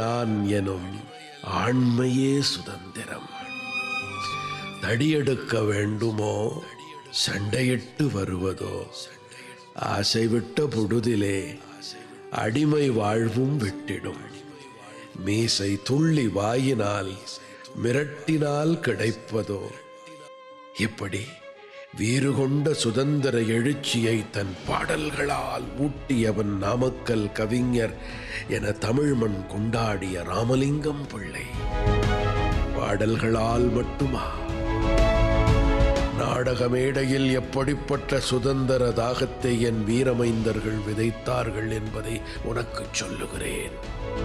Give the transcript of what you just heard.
நான் எனும் ஆண்மையே சுதந்திரம் தடியெடுக்க வேண்டுமோ சண்டையிட்டு வருவதோ ஆசை விட்ட பொழுதிலே அடிமை வாழ்வும் விட்டிடும் மீசை துள்ளி வாயினால் மிரட்டினால் கிடைப்பதோ இப்படி வீறு கொண்ட சுதந்திர எழுச்சியை தன் பாடல்களால் ஊட்டியவன் நாமக்கல் கவிஞர் என தமிழ் மண் கொண்டாடிய ராமலிங்கம் பிள்ளை பாடல்களால் மட்டுமா நாடக மேடையில் எப்படிப்பட்ட சுதந்திர தாகத்தை என் வீரமைந்தர்கள் விதைத்தார்கள் என்பதை உனக்குச் சொல்லுகிறேன்